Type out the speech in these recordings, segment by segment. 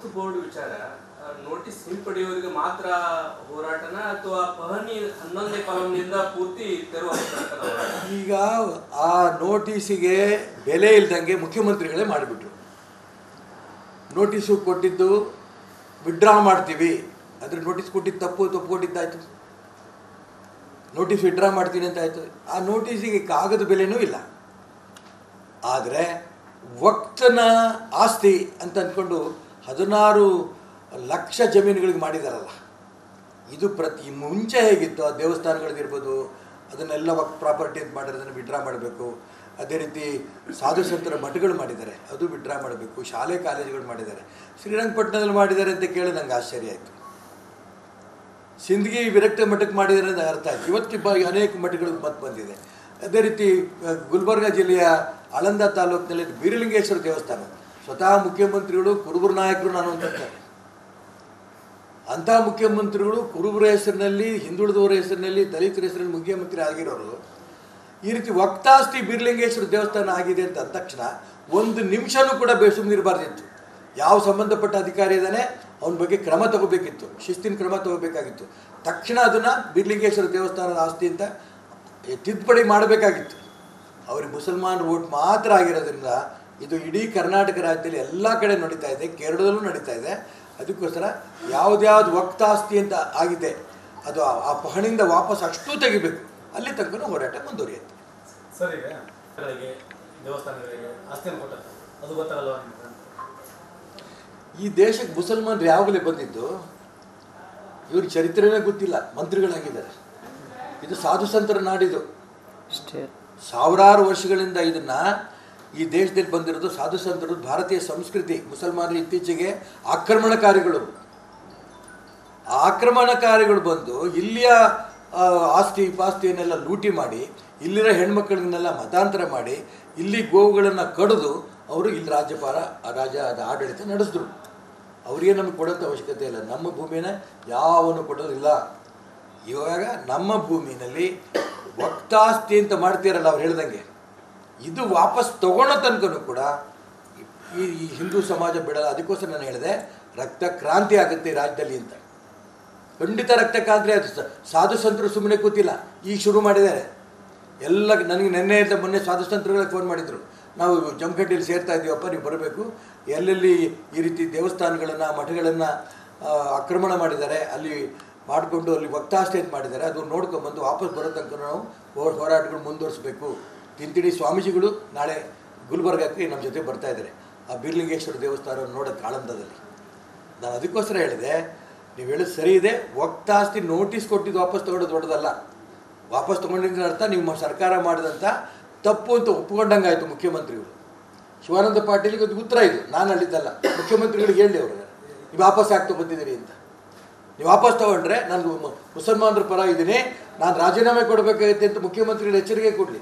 board ವಿಚಾರ notice ಹಿಂಪಡೆಯುವವರಿಗೆ ಮಾತ್ರ ಹೋರಾಟನ ಅಥವಾ ಪಹಣಿ ಹನ್ನೊಂದನೇ ಕಾಲಂನಿಂದ ಪೂರ್ತಿ ತೆರವು ಈಗ ಆ ನೋಟಿಸಿಗೆ ಬೆಲೆ ಇಲ್ದಂಗೆ ಮುಖ್ಯಮಂತ್ರಿಗಳೇ ಮಾಡಿಬಿಟ್ರು ನೋಟಿಸು ಕೊಟ್ಟಿದ್ದು ವಿಡ್ರಾ ಮಾಡ್ತೀವಿ ಅಂದರೆ ನೋಟಿಸ್ ಕೊಟ್ಟಿದ್ದು ತಪ್ಪು ತಪ್ಪು ಕೊಟ್ಟಿದ್ದಾಯ್ತು ನೋಟಿಸ್ ವಿಡ್ರಾ ಮಾಡ್ತೀನಿ ಅಂತ ಆಯಿತು ಆ ನೋಟಿಸಿಗೆ ಕಾಗದ ಬೆಲೆನೂ ಇಲ್ಲ ಆದರೆ ವಕ್ತನ ಆಸ್ತಿ ಅಂತ ಅಂದ್ಕೊಂಡು ಹದಿನಾರು ಲಕ್ಷ ಜಮೀನುಗಳಿಗೆ ಮಾಡಿದಾರಲ್ಲ ಇದು ಪ್ರತಿ ಮುಂಚೆ ಹೇಗಿತ್ತು ಆ ದೇವಸ್ಥಾನಗಳಿಗಿರ್ಬೋದು ಅದನ್ನೆಲ್ಲ ವಕ್ ಪ್ರಾಪರ್ಟಿ ಅಂತ ಮಾಡಿರೋದನ್ನು ವಿಡ್ರಾ ಮಾಡಬೇಕು ಅದೇ ರೀತಿ ಸಾಧು ಸಂತರ ಮಠಗಳು ಮಾಡಿದ್ದಾರೆ ಅದು ವಿಡ್ರಾ ಮಾಡಬೇಕು ಶಾಲೆ ಕಾಲೇಜುಗಳು ಮಾಡಿದ್ದಾರೆ ಶ್ರೀರಂಗಪಟ್ಟಣದಲ್ಲಿ ಮಾಡಿದ್ದಾರೆ ಅಂತ ಕೇಳಿ ನಂಗೆ ಆಶ್ಚರ್ಯ ಆಯಿತು ಸಿಂದಗಿ ವಿರಕ್ತ ಮಠಕ್ಕೆ ಮಾಡಿದ್ದಾರೆ ಅಂತ ಅರ್ಥ ಆಯ್ತು ಇವತ್ತು ಬ ಅನೇಕ ಮಠಗಳಿಗೆ ಮತ್ತೆ ಬಂದಿದೆ ಅದೇ ರೀತಿ ಆ, ಗುಲ್ಬರ್ಗ ಜಿಲ್ಲೆಯ ಆಳಂದ ತಾಲೂಕಿನಲ್ಲಿ ಬೀರಲಿಂಗೇಶ್ವರ ದೇವಸ್ಥಾನ ಸ್ವತಃ ಮುಖ್ಯಮಂತ್ರಿಗಳು ಕುರುಬರ ನಾಯಕರು ನಾನು ಅಂತಾರೆ ಅಂಥ ಮುಖ್ಯಮಂತ್ರಿಗಳು ಕುರುಬರ ಹೆಸರಿನಲ್ಲಿ ಹಿಂದುಳಿದವರ ಹೆಸರಿನಲ್ಲಿ ದಲಿತರ ಹೆಸರಿನಲ್ಲಿ ಮುಖ್ಯಮಂತ್ರಿ ಆಗಿರೋರು ಈ ರೀತಿ ವಕ್ತಾಸ್ತಿ ಬೀರ್ಲಿಂಗೇಶ್ವರ ದೇವಸ್ಥಾನ ಆಗಿದೆ ಅಂತ ಅಂದ ತಕ್ಷಣ ಒಂದು ನಿಮಿಷನೂ ಕೂಡ ಬೇಸುಮಿರಬಾರ್ದಿತ್ತು ಯಾವ ಸಂಬಂಧಪಟ್ಟ ಅಧಿಕಾರಿ ಇದ್ದಾನೆ ಅವನ ಬಗ್ಗೆ ಕ್ರಮ ತಗೋಬೇಕಿತ್ತು ಶಿಸ್ತಿನ ಕ್ರಮ ತಗೋಬೇಕಾಗಿತ್ತು ತಕ್ಷಣ ಅದನ್ನು ಬೀರ್ಲಿಂಗೇಶ್ವರ ದೇವಸ್ಥಾನದ ಆಸ್ತಿ ಅಂತ ತಿದ್ದುಪಡಿ ಮಾಡಬೇಕಾಗಿತ್ತು ಅವ್ರಿಗೆ ಮುಸಲ್ಮಾನ್ ವೋಟ್ ಮಾತ್ರ ಆಗಿರೋದ್ರಿಂದ ಇದು ಇಡೀ ಕರ್ನಾಟಕ ರಾಜ್ಯದಲ್ಲಿ ಎಲ್ಲ ಕಡೆ ನಡೀತಾ ಇದೆ ಕೇರಳದಲ್ಲೂ ನಡೀತಾ ಇದೆ ಅದಕ್ಕೋಸ್ಕರ ಯಾವ್ದ್ಯಾವ್ದು ವಕ್ತಾಸ್ತಿ ಅಂತ ಆಗಿದೆ ಅದು ಆ- ಆ ಪಹಣಿಂದ ವಾಪಸ್ ಅಷ್ಟು ತೆಗಿಬೇಕು ಅಲ್ಲಿ ತನಕ ಹೋರಾಟ ಮುಂದುವರಿಯುತ್ತೆ ಸರ್ ಈಗ ಗಳಿಗೆ, ದೇವಸ್ಥಾನಗಳಿಗೆ ಆಸ್ತಿಯನ್ನು ಕೊಟ್ಟ ಅದು ಗೊತ್ತಾಗಲ್ವಾ ನಿಮ್ಗೆ ಈ ದೇಶಕ್ಕೆ ಮುಸಲ್ಮಾನರು ಯಾವಾಗಲೇ ಬಂದಿದ್ದು ಇವ್ರ ಚರಿತ್ರೆನೇ ಗೊತ್ತಿಲ್ಲ ಮಂತ್ರಿಗಳಾಗಿದ್ದಾರೆ ಇದು ಸಾಧು ಸಂತರ ನಾಡಿದು ಸಾವಿರಾರು ವರ್ಷಗಳಿಂದ ಇದನ್ನ ಈ ದೇಶದಲ್ಲಿ ಬಂದಿರೋದು ಸಾಧು ಸಂತರು ಭಾರತೀಯ ಸಂಸ್ಕೃತಿ ಮುಸಲ್ಮಾನರು ಇತ್ತೀಚೆಗೆ ಆಕ್ರಮಣಕಾರಿಗಳು ಆ ಆಕ್ರಮಣಕಾರಿಗಳು ಬಂದು ಇಲ್ಲಿಯ ಆ, ಆಸ್ತಿ ಪಾಸ್ತಿಯನ್ನೆಲ್ಲ ಲೂಟಿ ಮಾಡಿ ಇಲ್ಲಿರೋ ಹೆಣ್ಮಕ್ಳನ್ನೆಲ್ಲ ಮತಾಂತರ ಮಾಡಿ ಇಲ್ಲಿ ಗೋವುಗಳನ್ನು ಕಡಿದು ಅವರು ಇಲ್ಲಿ ರಾಜ್ಯಪಾಲ ಆ ರಾಜ ಅದು ಆಡಳಿತ ನಡೆಸಿದ್ರು ಅವರಿಗೆ ನಮಗೆ ಕೊಡೋಂಥ ಅವಶ್ಯಕತೆ ಇಲ್ಲ ನಮ್ಮ ಭೂಮಿನ ಯಾವನು ಕೊಡೋದಿಲ್ಲ ಇವಾಗ ನಮ್ಮ ಭೂಮಿನಲ್ಲಿ ವಕ್ತಾಸ್ತಿ ಅಂತ ಮಾಡ್ತೀರಲ್ಲ ಅವ್ರು ಹೇಳ್ದಂಗೆ ಇದು ವಾಪಸ್ ತಗೊಳ್ಳೋ ತನಕನೂ ಕೂಡ ಈ ಈ ಹಿಂದೂ ಸಮಾಜ ಬಿಡಲ್ಲ ಅದಕ್ಕೋಸ್ಕರ ನಾನು ಹೇಳಿದೆ ರಕ್ತ ಕ್ರಾಂತಿ ಆಗುತ್ತೆ ಈ ರಾಜ್ಯದಲ್ಲಿ ಅಂತ ಖಂಡಿತ ರಕ್ತ ಕ್ರಾಂತಿ ಆಯ್ತು ಸ- ಸಾಧು ಸಂತರು ಸುಮ್ಮನೆ ಕೂತಿಲ್ಲ ಈಗ ಶುರು ಮಾಡಿದ್ದಾರೆ ಎಲ್ಲ ನನಗೆ ನಿನ್ನೆ ಅಂತ ಮೊನ್ನೆ ಸಾಧು ಸಂತರುಗಳಿಗೆ ಫೋನ್ ಮಾಡಿದರು ನಾವು ಜಮಖಂಡಿಯಲ್ಲಿ ಸೇರ್ತಾ ಇದ್ದೀವಪ್ಪ ನೀವು ಬರಬೇಕು ಎಲ್ಲೆಲ್ಲಿ ಈ ರೀತಿ ದೇವಸ್ಥಾನಗಳನ್ನು ಮಠಗಳನ್ನು ಆಕ್ರಮಣ ಮಾಡಿದ್ದಾರೆ ಅಲ್ಲಿ ಮಾಡಿಕೊಂಡು ಅಲ್ಲಿ ವಕ್ತಾಸ್ತಿ ಅಂತ ಮಾಡಿದ್ದಾರೆ ಅದು ನೋಡ್ಕೊಂಬಂದು ವಾಪಸ್ ಬರೋ ತನಕ ನಾವು ಹೋ- ಹೋರಾಟಗಳು ಮುಂದುವರಿಸಬೇಕು ತಿಂತಿಣಿ ಸ್ವಾಮೀಜಿಗಳು ನಾಳೆ ಗುಲ್ಬರ್ಗಕ್ಕೆ ನಮ್ಮ ಜೊತೆ ಬರ್ತಾ ಇದ್ದಾರೆ ಆ ಬೀರ್ಲಿಂಗೇಶ್ವರ ದೇವಸ್ಥಾನವನ್ನು ನೋಡೋಕ್ಕೆ ಆಳಂದದಲ್ಲಿ ನಾನು ಅದಕ್ಕೋಸ್ಕರ ಹೇಳಿದೆ ನೀವು ಹೇಳೋದು ಸರಿ ಇದೆ ವಕ್ತಾಸ್ತಿ ನೋಟಿಸ್ ಕೊಟ್ಟಿದ್ದು ವಾಪಸ್ ತಗೊಳ್ಳೋದು ದೊಡ್ಡದಲ್ಲ ವಾಪಸ್ ತೊಗೊಂಡಿದ್ರೆ ಅರ್ಥ ನಿಮ್ಮ ಸರ್ಕಾರ ಮಾಡಿದಂಥ ತಪ್ಪು ಅಂತ ಒಪ್ಪಿಕೊಂಡಂಗಾಯ್ತು ಮುಖ್ಯಮಂತ್ರಿಗಳು ಶಿವಾನಂದ ಪಾಟೀಲಿಗೆ ಅದು ಉತ್ತರ ಇದು ನಾನು ಅಲ್ಲಿದ್ದಲ್ಲ ಮುಖ್ಯಮಂತ್ರಿಗಳಿಗೆ ಹೇಳಿ ಅವ್ರಿಗೆ ನೀವು ವಾಪಸ್ ಯಾಕೆ ತೊಗೊತಿದ್ದೀರಿ ಅಂತ ನೀವು ವಾಪಸ್ ತಗೊಂಡ್ರೆ ನಾನು ಮು- ಮುಸಲ್ಮಾನರ ಪರ ಇದ್ದೀನಿ ನಾನು ರಾಜೀನಾಮೆ ಕೊಡಬೇಕಾಗತ್ತೆ ಅಂತ ಮುಖ್ಯಮಂತ್ರಿಗಳು ಎಚ್ಚರಿಕೆ ಕೊಡಲಿ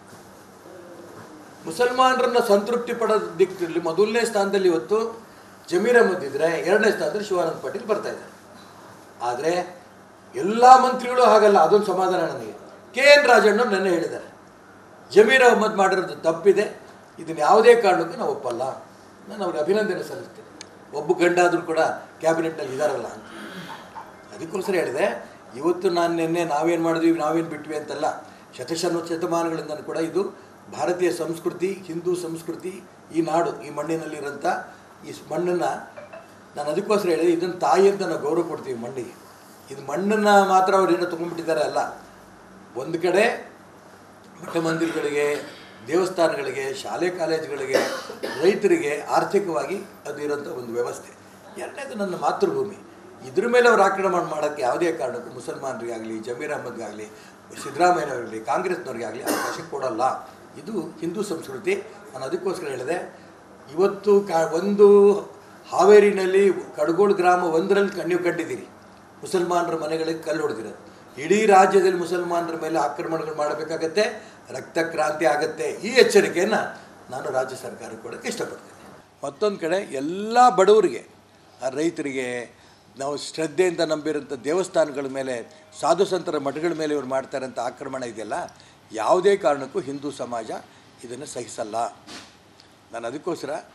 ಮುಸಲ್ಮಾನರನ್ನ ಸಂತೃಪ್ತಿ ಪಡೋದ ದಿಕ್ಕಲ್ಲಿ ಮೊದಲನೇ ಸ್ಥಾನದಲ್ಲಿ ಇವತ್ತು ಜಮೀರ್ ಅಹಮದ್ ಇದ್ರೆ ಎರಡನೇ ಸ್ಥಾನದಲ್ಲಿ ಶಿವಾನಂದ ಪಾಟೀಲ್ ಬರ್ತಾ ಇದ್ದಾರೆ ಆದರೆ ಎಲ್ಲ ಮಂತ್ರಿಗಳು ಹಾಗಲ್ಲ ಅದೊಂದು ಸಮಾಧಾನ ನನಗೆ ಕೆ ಎನ್ ರಾಜಣ್ಣ ನೆನ್ನೆ ಹೇಳಿದ್ದಾರೆ ಜಮೀರ್ ಅಹಮದ್ ಮಾಡಿರೋದು ತಪ್ಪಿದೆ ಇದನ್ನು ಯಾವುದೇ ಕಾರಣಕ್ಕೂ ನಾವು ಒಪ್ಪಲ್ಲ ನಾನು ಅವ್ರಿಗೆ ಅಭಿನಂದನೆ ಸಲ್ಲಿಸ್ತೇನೆ ಒಬ್ಬ ಗಂಡಾದರೂ ಕೂಡ ಕ್ಯಾಬಿನೆಟ್ನಲ್ಲಿ ಇದಾರಲ್ಲ ಅಂತ ಅದಕ್ಕೋಸ್ಕರ ಹೇಳಿದೆ ಇವತ್ತು ನಾನು ನಿನ್ನೆ ನಾವೇನು ಮಾಡಿದ್ವಿ ನಾವೇನು ಬಿಟ್ವಿ ಅಂತಲ್ಲ ಶತಶನ ಶತಮಾನಗಳಿಂದ ಕೂಡ ಇದು ಭಾರತೀಯ ಸಂಸ್ಕೃತಿ ಹಿಂದೂ ಸಂಸ್ಕೃತಿ ಈ ನಾಡು ಈ ಮಣ್ಣಿನಲ್ಲಿರೋಂಥ ಈ ಸ್- ಮಣ್ಣನ್ನು ನಾನು ಅದಕ್ಕೋಸ್ಕರ ಹೇಳಿದೆ ಇದನ್ನು ತಾಯಿ ಅಂತ ನಾವು ಗೌರವ ಕೊಡ್ತೀವಿ ಮಣ್ಣಿಗೆ ಇದು ಮಣ್ಣನ್ನು ಮಾತ್ರ ಅವ್ರು ಏನೋ ತೊಗೊಂಡ್ಬಿಟ್ಟಿದ್ದಾರೆ ಅಲ್ಲ ಒಂದು ಕಡೆ ಮಠ ಮಂದಿರಗಳಿಗೆ ದೇವಸ್ಥಾನಗಳಿಗೆ ಶಾಲೆ ಕಾಲೇಜುಗಳಿಗೆ ರೈತರಿಗೆ ಆರ್ಥಿಕವಾಗಿ ಅದು ಇರೋಂಥ ಒಂದು ವ್ಯವಸ್ಥೆ ಎರಡನೇದು ನನ್ನ ಮಾತೃಭೂಮಿ ಇದ್ರ ಮೇಲೆ ಅವ್ರು ಆಕ್ರಮಣ ಮಾಡೋಕ್ಕೆ ಯಾವುದೇ ಕಾರಣಕ್ಕೂ ಮುಸಲ್ಮಾನರಿಗಾಗಲಿ ಜಮೀರ್ ಅಹಮದ್ಗಾಗಲಿ ಸಿದ್ದರಾಮಯ್ಯನವರಾಗಲಿ ಕಾಂಗ್ರೆಸ್ನವ್ರಿಗಾಗಲಿ ಅವಕಾಶ ಕೊಡಲ್ಲ ಇದು ಹಿಂದೂ ಸಂಸ್ಕೃತಿ ನಾನು ಅದಕ್ಕೋಸ್ಕರ ಹೇಳಿದೆ ಇವತ್ತು ಕಾ ಒಂದು ಹಾವೇರಿನಲ್ಲಿ ಕಡಗೋಳು ಗ್ರಾಮ ಒಂದರಲ್ಲಿ ಕ- ನೀವು ಕಂಡಿದ್ದೀರಿ ಮುಸಲ್ಮಾನರ ಮನೆಗಳಿಗೆ ಕಲ್ಲು ಹೊಡೆದಿರೋದು ಇಡೀ ರಾಜ್ಯದಲ್ಲಿ ಮುಸಲ್ಮಾನರ ಮೇಲೆ ಆಕ್ರಮಣಗಳು ಮಾಡಬೇಕಾಗತ್ತೆ ರಕ್ತ ಕ್ರಾಂತಿ ಆಗತ್ತೆ ಈ ಎಚ್ಚರಿಕೆಯನ್ನು ನಾನು ರಾಜ್ಯ ಸರ್ಕಾರ ಕೊಡೋಕ್ಕೆ ಇಷ್ಟಪಡ್ತೇನೆ ಮತ್ತೊಂದು ಕಡೆ ಎಲ್ಲ ಬಡವರಿಗೆ ಆ ರೈತರಿಗೆ ನಾವು ಶ್ರದ್ಧೆಯಿಂದ ನಂಬಿರೋಂಥ ದೇವಸ್ಥಾನಗಳ ಮೇಲೆ ಸಾಧು ಸಂತರ ಮಠಗಳ ಮೇಲೆ ಇವ್ರು ಮಾಡ್ತಾರಂಥ ಆಕ್ರಮಣ ಇದೆಯಲ್ಲ ಯಾವುದೇ ಕಾರಣಕ್ಕೂ ಹಿಂದೂ ಸಮಾಜ ಇದನ್ನು ಸಹಿಸಲ್ಲ ನಾನು ಅದಕ್ಕೋಸ್ಕರ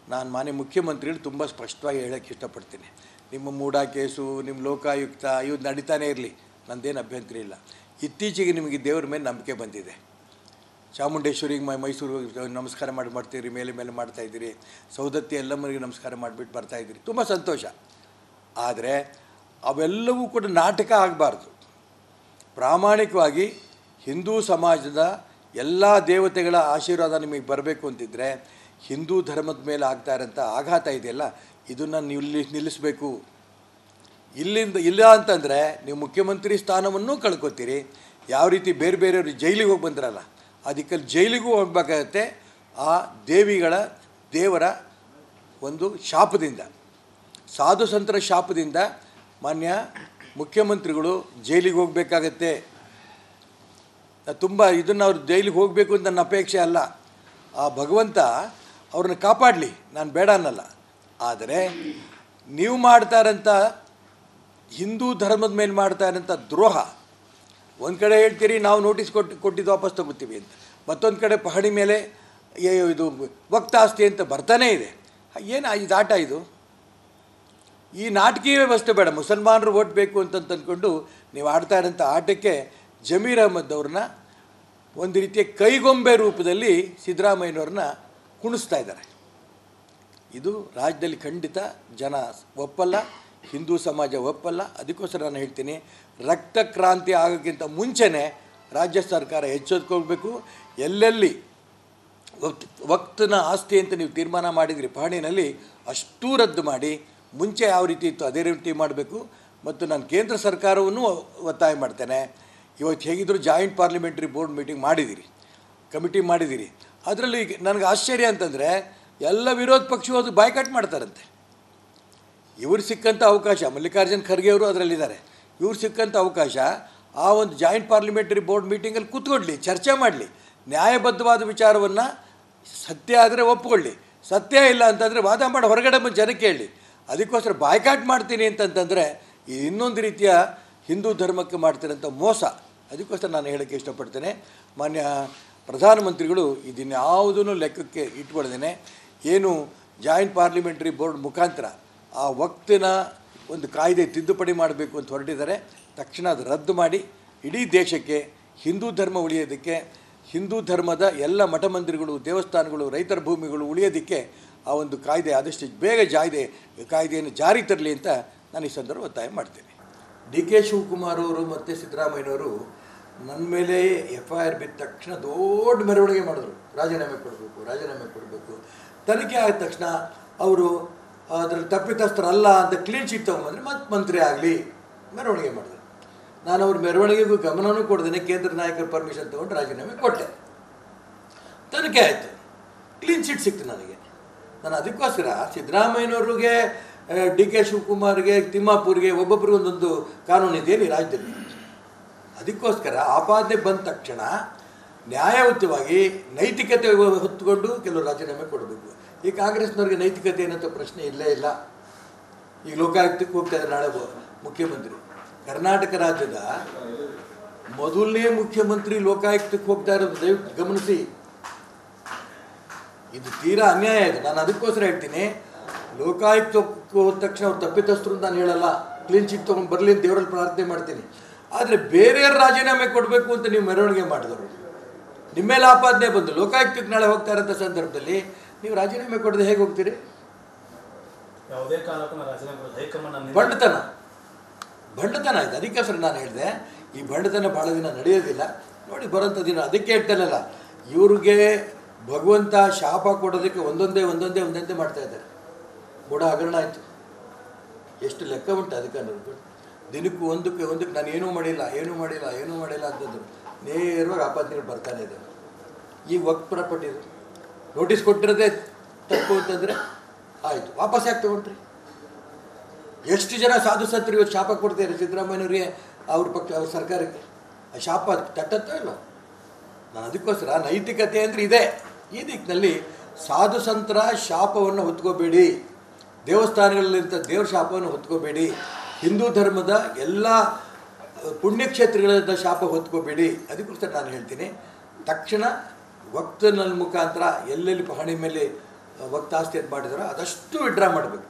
ನಾನು ಮಾನ್ಯ ಮುಖ್ಯಮಂತ್ರಿಗಳು ತುಂಬ ಸ್ಪಷ್ಟವಾಗಿ ಹೇಳೋಕ್ಕೆ ಇಷ್ಟಪಡ್ತೀನಿ ನಿಮ್ಮ ಮೂಡಾ ಕೇಸು ನಿಮ್ಮ ಲೋಕಾಯುಕ್ತ ಇವು ನಡೀತಾನೆ ಇರಲಿ ನಂದೇನು ಅಭ್ಯಂತರ ಇಲ್ಲ ಇತ್ತೀಚೆಗೆ ನಿಮಗೆ ದೇವ್ರ ಮೇಲೆ ನಂಬಿಕೆ ಬಂದಿದೆ ಚಾಮುಂಡೇಶ್ವರಿಗೆ ಮೈ ಮೈಸೂರು ನಮಸ್ಕಾರ ಮಾಡಿ ಮಾಡ್ತೀರಿ ಮೇಲೆ ಮೇಲೆ ಮಾಡ್ತಾಯಿದ್ದೀರಿ ಸೌದತ್ತಿ ಎಲ್ಲಮ್ಮನಿಗೆ ನಮಸ್ಕಾರ ಮಾಡಿಬಿಟ್ಟು ಬರ್ತಾಯಿದ್ದೀರಿ ತುಂಬ ಸಂತೋಷ ಆದರೆ ಅವೆಲ್ಲವೂ ಕೂಡ ನಾಟಕ ಆಗಬಾರ್ದು ಪ್ರಾಮಾಣಿಕವಾಗಿ ಹಿಂದೂ ಸಮಾಜದ ಎಲ್ಲ ದೇವತೆಗಳ ಆಶೀರ್ವಾದ ನಿಮಗೆ ಬರಬೇಕು ಅಂತಿದ್ದರೆ ಹಿಂದೂ ಧರ್ಮದ ಮೇಲೆ ಆಗ್ತಾ ಇರೋಂಥ ಆಘಾತ ಇದೆಯಲ್ಲ ಇದನ್ನು ನಿಲ್ಲಿ ನಿಲ್ಲಿಸಬೇಕು ಇಲ್ಲಿಂದ ಇಲ್ಲ ಅಂತಂದರೆ ನೀವು ಮುಖ್ಯಮಂತ್ರಿ ಸ್ಥಾನವನ್ನು ಕಳ್ಕೊತೀರಿ ಯಾವ ರೀತಿ ಬೇರೆ ಬೇರೆಯವರು ಜೈಲಿಗೆ ಹೋಗಿ ಬಂದ್ರಲ್ಲ ಅದಕ್ಕೆ ಜೈಲಿಗೂ ಹೋಗ್ಬೇಕಾಗತ್ತೆ ಆ ದೇವಿಗಳ ದೇವರ ಒಂದು ಶಾಪದಿಂದ ಸಾಧು ಸಂತರ ಶಾಪದಿಂದ ಮಾನ್ಯ ಮುಖ್ಯಮಂತ್ರಿಗಳು ಜೈಲಿಗೆ ಹೋಗಬೇಕಾಗತ್ತೆ ತುಂಬ ಇದನ್ನು ಅವ್ರು ಜೈಲಿಗೆ ಹೋಗಬೇಕು ಅಂತ ನನ್ನ ಅಪೇಕ್ಷೆ ಅಲ್ಲ ಆ ಭಗವಂತ ಅವ್ರನ್ನ ಕಾಪಾಡಲಿ ನಾನು ಬೇಡ ಅನ್ನಲ್ಲ ಆದರೆ ನೀವು ಮಾಡ್ತಾ ಇರೋಂಥ ಹಿಂದೂ ಧರ್ಮದ ಮೇಲೆ ಮಾಡ್ತಾ ಇರೋಂಥ ದ್ರೋಹ ಒಂದು ಕಡೆ ಹೇಳ್ತೀರಿ ನಾವು ನೋಟಿಸ್ ಕೊಟ್ಟು ಕೊಟ್ಟಿದ್ದು ವಾಪಸ್ ತಗೋತೀವಿ ಅಂತ ಮತ್ತೊಂದು ಕಡೆ ಪಹಣಿ ಮೇಲೆ ಏ- ಇದು ವಕ್ತಾಸ್ತಿ ಅಂತ ಬರ್ತಾನೇ ಇದೆ ಏನು ಇದು ಆಟ ಇದು ಈ ನಾಟಕೀಯ ವ್ಯವಸ್ಥೆ ಬೇಡ ಮುಸಲ್ಮಾನರು ಓಟ್ ಬೇಕು ಅಂತ ಅಂದ್ಕೊಂಡು ನೀವು ಆಡ್ತಾ ಇರೋಂಥ ಆಟಕ್ಕೆ ಜಮೀರ್ ಅಹಮದ್ ಅವ್ರನ್ನ ಒಂದು ರೀತಿಯ ಕೈಗೊಂಬೆ ರೂಪದಲ್ಲಿ ಸಿದ್ದರಾಮಯ್ಯನವ್ರನ್ನ ಕುಣಿಸ್ತಾ ಇದ್ದಾರೆ ಇದು ರಾಜ್ಯದಲ್ಲಿ ಖಂಡಿತ ಜನ ಒಪ್ಪಲ್ಲ ಹಿಂದೂ ಸಮಾಜ ಒಪ್ಪಲ್ಲ ಅದಕ್ಕೋಸ್ಕರ ನಾನು ಹೇಳ್ತೀನಿ ರಕ್ತ ಕ್ರಾಂತಿ ಆಗೋಕ್ಕಿಂತ ಮುಂಚೆನೇ ರಾಜ್ಯ ಸರ್ಕಾರ ಎಚ್ಚೆತ್ಕೊಳ್ಬೇಕು ಎಲ್ಲೆಲ್ಲಿ ವಕ್ತ್ ವಕ್ತನ ಆಸ್ತಿ ಅಂತ ನೀವು ತೀರ್ಮಾನ ಮಾಡಿದ್ರಿ ಪಹಣಿನಲ್ಲಿ ಅಷ್ಟೂ ರದ್ದು ಮಾಡಿ ಮುಂಚೆ ಯಾವ ರೀತಿ ಇತ್ತು ಅದೇ ರೀತಿ ಮಾಡಬೇಕು ಮತ್ತು ನಾನು ಕೇಂದ್ರ ಸರ್ಕಾರವನ್ನು ಒತ್ತಾಯ ಮಾಡ್ತೇನೆ ಇವತ್ತು ಹೇಗಿದ್ರು ಜಾಯಿಂಟ್ ಪಾರ್ಲಿಮೆಂಟ್ರಿ ಬೋರ್ಡ್ ಮೀಟಿಂಗ್ ಮಾಡಿದ್ದೀರಿ ಕಮಿಟಿ ಮಾಡಿದ್ದೀರಿ ಅದರಲ್ಲಿ ನನಗೆ ಆಶ್ಚರ್ಯ ಅಂತಂದರೆ ಎಲ್ಲ ವಿರೋಧ ಪಕ್ಷವು ಅದು ಬಾಯ್ಕಾಟ್ ಮಾಡ್ತಾರಂತೆ ಇವ್ರು ಸಿಕ್ಕಂಥ ಅವಕಾಶ ಮಲ್ಲಿಕಾರ್ಜುನ್ ಖರ್ಗೆ ಅವರು ಅದರಲ್ಲಿದ್ದಾರೆ ಇವ್ರು ಸಿಕ್ಕಂಥ ಅವಕಾಶ ಆ ಒಂದು ಜಾಯಿಂಟ್ ಪಾರ್ಲಿಮೆಂಟರಿ ಬೋರ್ಡ್ ಮೀಟಿಂಗಲ್ಲಿ ಕೂತ್ಕೊಡ್ಲಿ ಚರ್ಚೆ ಮಾಡಲಿ ನ್ಯಾಯಬದ್ಧವಾದ ವಿಚಾರವನ್ನು ಸತ್ಯ ಆದರೆ ಒಪ್ಕೊಳ್ಳಿ ಸತ್ಯ ಇಲ್ಲ ಅಂತಂದರೆ ವಾದ ಮಾಡಿ ಹೊರಗಡೆ ಬಂದು ಜನಕ್ಕೆ ಹೇಳಿ ಅದಕ್ಕೋಸ್ಕರ ಬಾಯ್ಕಾಟ್ ಮಾಡ್ತೀನಿ ಅಂತಂತಂದರೆ ಈ ಇನ್ನೊಂದು ರೀತಿಯ ಹಿಂದೂ ಧರ್ಮಕ್ಕೆ ಮಾಡ್ತಿರೋಂಥ ಮೋಸ ಅದಕ್ಕೋಸ್ಕರ ನಾನು ಹೇಳೋಕ್ಕೆ ಇಷ್ಟಪಡ್ತೇನೆ ಮಾನ್ಯ ಪ್ರಧಾನಮಂತ್ರಿಗಳು ಇದನ್ಯಾವುದನ್ನು ಲೆಕ್ಕಕ್ಕೆ ಇಟ್ಕೊಳ್ದೇನೆ ಏನು ಜಾಯಿಂಟ್ ಪಾರ್ಲಿಮೆಂಟರಿ ಬೋರ್ಡ್ ಮುಖಾಂತರ ಆ ವಕ್ತಿನ ಒಂದು ಕಾಯ್ದೆ ತಿದ್ದುಪಡಿ ಮಾಡಬೇಕು ಅಂತ ಹೊರಟಿದ್ದಾರೆ ತಕ್ಷಣ ಅದು ರದ್ದು ಮಾಡಿ ಇಡೀ ದೇಶಕ್ಕೆ ಹಿಂದೂ ಧರ್ಮ ಉಳಿಯೋದಕ್ಕೆ ಹಿಂದೂ ಧರ್ಮದ ಎಲ್ಲ ಮಠ ಮಂದಿರಗಳು ದೇವಸ್ಥಾನಗಳು ರೈತರ ಭೂಮಿಗಳು ಉಳಿಯೋದಕ್ಕೆ ಆ ಒಂದು ಕಾಯ್ದೆ ಆದಷ್ಟು ಬೇಗ ಜಾಯ್ದೆ ಕಾಯ್ದೆಯನ್ನು ಜಾರಿ ತರಲಿ ಅಂತ ನಾನು ಈ ಸಂದರ್ಭ ಒತ್ತಾಯ ಮಾಡ್ತೇನೆ ಡಿ ಕೆ ಶಿವಕುಮಾರ್ ಅವರು ಮತ್ತು ಸಿದ್ದರಾಮಯ್ಯನವರು ನನ್ನ ಮೇಲೆ ಎಫ್ ಐ ಆರ್ ಬಿದ್ದ ತಕ್ಷಣ ದೊಡ್ಡ ಮೆರವಣಿಗೆ ಮಾಡಿದ್ರು ರಾಜೀನಾಮೆ ಕೊಡಬೇಕು ರಾಜೀನಾಮೆ ಕೊಡಬೇಕು ತನಿಖೆ ಆದ ತಕ್ಷಣ ಅವರು ಅದ್ರಲ್ಲಿ ತಪ್ಪಿತಸ್ಥರಲ್ಲ ಅಂತ ಕ್ಲೀನ್ ಚೀಟ್ ತೊಗೊಂಬಂದ್ರೆ ಮತ್ತೆ ಮಂತ್ರಿ ಆಗಲಿ ಮೆರವಣಿಗೆ ಮಾಡಿದ್ರು ನಾನು ಅವ್ರ ಮೆರವಣಿಗೆಗೂ ಗಮನನೂ ಕೊಡ್ದೇನೆ ಕೇಂದ್ರ ನಾಯಕರ ಪರ್ಮಿಷನ್ ತೊಗೊಂಡು ರಾಜೀನಾಮೆ ಕೊಟ್ಟೆ ತನಿಖೆ ಆಯಿತು ಕ್ಲೀನ್ ಚೀಟ್ ಸಿಕ್ತು ನನಗೆ ನಾನು ಅದಕ್ಕೋಸ್ಕರ ಸಿದ್ದರಾಮಯ್ಯನವ್ರಿಗೆ ಡಿ ಕೆ ಶಿವಕುಮಾರ್ಗೆ ತಿಮ್ಮಾಪುರ್ಗೆ ಒಬ್ಬೊಬ್ಬರಿಗೆ ಒಂದೊಂದು ಕಾನೂನು ಇದೆಯಲ್ಲ ಈ ರಾಜ್ಯದಲ್ಲಿ ಅದಕ್ಕೋಸ್ಕರ ಆಪಾದನೆ ಬಂದ ತಕ್ಷಣ ನ್ಯಾಯಯುತವಾಗಿ ನೈತಿಕತೆ ಹೊತ್ತುಕೊಂಡು ಕೆಲವು ರಾಜೀನಾಮೆ ಕೊಡಬೇಕು ಈ ಕಾಂಗ್ರೆಸ್ನವ್ರಿಗೆ ನೈತಿಕತೆ ಏನಂತ ಪ್ರಶ್ನೆ ಇಲ್ಲೇ ಇಲ್ಲ ಈಗ ಲೋಕಾಯುಕ್ತಕ್ಕೆ ಹೋಗ್ತಾ ಇದ್ದಾರೆ ನಾಳೆ ಬ- ಮುಖ್ಯಮಂತ್ರಿ ಕರ್ನಾಟಕ ರಾಜ್ಯದ ಮೊದಲನೇ ಮುಖ್ಯಮಂತ್ರಿ ಲೋಕಾಯುಕ್ತಕ್ಕೆ ಹೋಗ್ತಾ ಇರೋದು ದಯವಿಟ್ಟು ಗಮನಿಸಿ ಇದು ತೀರಾ ಅನ್ಯಾಯ ಇದು ನಾನು ಅದಕ್ಕೋಸ್ಕರ ಹೇಳ್ತೀನಿ ಲೋಕಾಯುಕ್ತಕ್ಕೆ ಹೋದ ತಕ್ಷಣ ಅವ್ರು ತಪ್ಪಿತಸ್ಥರು ಅಂತ ನಾನು ಹೇಳಲ್ಲ ಕ್ಲೀನ್ ಚೀಟ್ ತೊಗೊಂಡು ಬರಲಿ ಅಂತ ದೇವರಲ್ಲಿ ಪ್ರಾರ್ಥನೆ ಮಾಡ್ತೀನಿ ಆದರೆ ಬೇರೆಯವ್ರ ರಾಜೀನಾಮೆ ಕೊಡಬೇಕು ಅಂತ ನೀವು ಮೆರವಣಿಗೆ ಮಾಡಿದವರು ನಿಮ್ಮ ಮೇಲೆ ಆಪಾದನೆ ಬಂದು ಲೋಕಾಯುಕ್ತಕ್ಕೆ ನಾಳೆ ಹೋಗ್ತಾ ಇರೋಂಥ ಸಂದರ್ಭದಲ್ಲಿ ನೀವು ರಾಜೀನಾಮೆ ಕೊಡದೆ ಹೇಗೆ ಹೋಗ್ತೀರಿ ಯಾವುದೇ ಕಾರಣಕ್ಕೂ ನಾನು ರಾಜೀನಾಮೆ ಕೊಡೋದು ಹೈಕಮಾಂಡ್ ನನ್ನ ಬಂಡತನ ಬಂಡತನ ಆಯ್ತು ಅದಕ್ಕೋಸ್ಕರ ನಾನು ಹೇಳಿದೆ ಈ ಬಂಡತನ ಭಾಳ ದಿನ ನಡೆಯೋದಿಲ್ಲ ನೋಡಿ ಬರೋಂಥ ದಿನ ಅದಕ್ಕೆ ಹೇಳ್ತಾನಲ್ಲ ಇವ್ರಿಗೆ ಭಗವಂತ ಶಾಪ ಕೊಡೋದಕ್ಕೆ ಒಂದೊಂದೇ ಒಂದೊಂದೇ ಒಂದೊಂದೇ ಮಾಡ್ತಾ ಇದ್ದಾರೆ ಮೂಢ ಹಗರಣ ಆಯಿತು ಎಷ್ಟು ಲೆಕ್ಕ ಉಂಟು ಅದಕ್ಕೆ ಅನ್ನೋದು ದಿನಕ್ಕೂ ಒಂದಕ್ಕೆ ಒಂದಕ್ಕೆ ನಾನು ಏನೂ ಮಾಡಿಲ್ಲ ಏನೂ ಮಾಡಿಲ್ಲ ಏನೂ ಮಾಡಿಲ್ಲ ಅಂತಂದ್ರು ನೇರವಾಗಿ ಆಪಾದನೆಗಳು ಬರ್ತಾನೆ ಇದ್ದಾವೆ ಈಗ ವಕ್ ಪ್ರಾಪರ್ಟಿ ಇದು ನೋಟಿಸ್ ಕೊಟ್ಟಿರೋದೇ ತಪ್ಪು ಅಂತಂದರೆ ಆಯಿತು ವಾಪಸ್ ಯಾಕೆ ತೊಗೊಂಡ್ರಿ ಎಷ್ಟು ಜನ ಸಾಧು ಸಂತರು ಇವತ್ತು ಶಾಪ ಕೊಡ್ತಾರೆ ಸಿದ್ದರಾಮಯ್ಯನವರಿಗೆ ಅವ್ರ ಪಕ್ಷ ಅವ್ರ ಸರ್ಕಾರಕ್ಕೆ ಆ ಶಾಪ ತಟ್ಟತ್ತೋ ಇಲ್ಲ ನಾನು ಅದಕ್ಕೋಸ್ಕರ ನೈತಿಕತೆ ಅಂದರೆ ಇದೆ ಈ ದಿಕ್ಕಿನಲ್ಲಿ ಸಾಧು ಸಂತರ ಶಾಪವನ್ನು ಹೊತ್ಕೋಬೇಡಿ ದೇವಸ್ಥಾನಗಳಲ್ಲಿಂಥ ದೇವ್ರ ಶಾಪವನ್ನು ಹೊತ್ಕೋಬೇಡಿ ಹಿಂದೂ ಧರ್ಮದ ಎಲ್ಲ ಪುಣ್ಯಕ್ಷೇತ್ರಗಳಿಂದ ಶಾಪ ಹೊತ್ಕೋಬೇಡಿ ಅದಕ್ಕೋಸ್ಕರ ನಾನು ಹೇಳ್ತೀನಿ ತಕ್ಷಣ ವಕ್ತನ ಮುಖಾಂತರ ಎಲ್ಲೆಲ್ಲಿ ಪಹಣಿ ಮೇಲೆ ವಕ್ತಾಸ್ತಿ ಅಂತ ಮಾಡಿದಾರೋ ಅದಷ್ಟು ವಿಡ್ರಾ ಮಾಡಬೇಕು